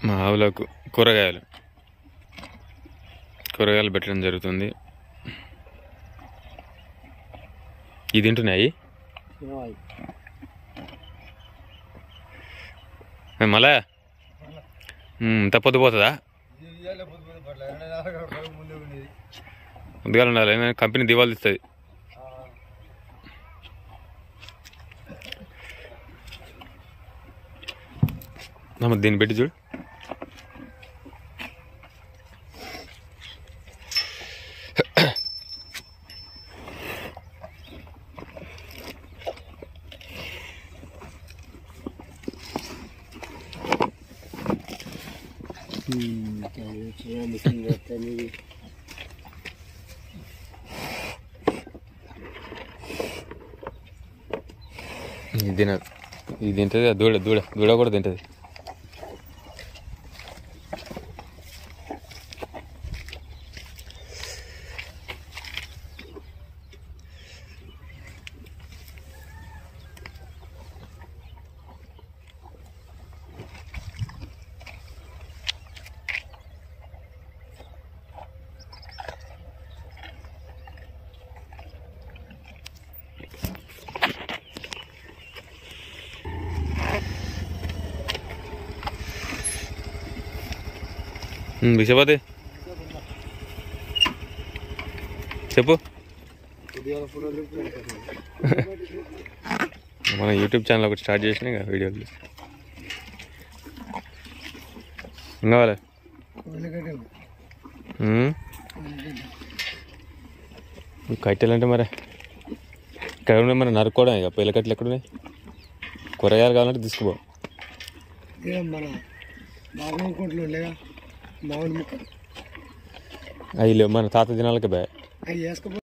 మా ఆవులకు కూరగాయలు కూరగాయలు పెట్టడం జరుగుతుంది ఇది తింటున్నాయి మళ్ళా తప్పొద్దు పోతుందా ముందుగా ఉండాలి ఏమైనా కంపెనీ దివాళి ఇస్తుంది నమ్మ దీన్ని పెట్టి చూడు ఇది తినదు ఇది తింటుంది దూడ దూడ దూడ కూడా తింటుంది విషపతి చెప్పు మన యూట్యూబ్ ఛానల్ ఒకటి స్టార్ట్ చేసిన ఇక వీడియోలు ఇంకా కావాలి కట్టెలు అంటే మరి ఇక్కడ ఉన్నాయి మరి నరుక్కోవడం ఇక పిల్ల కట్టెలు ఎక్కడున్నాయి కూరగాయలు కావాలంటే తీసుకుపో మన మామూలు కోట్లు ఉండేగా మామూలు ముక్క అవి లేవు మన తాత దినాలకి బే అవి వేసుకపోతే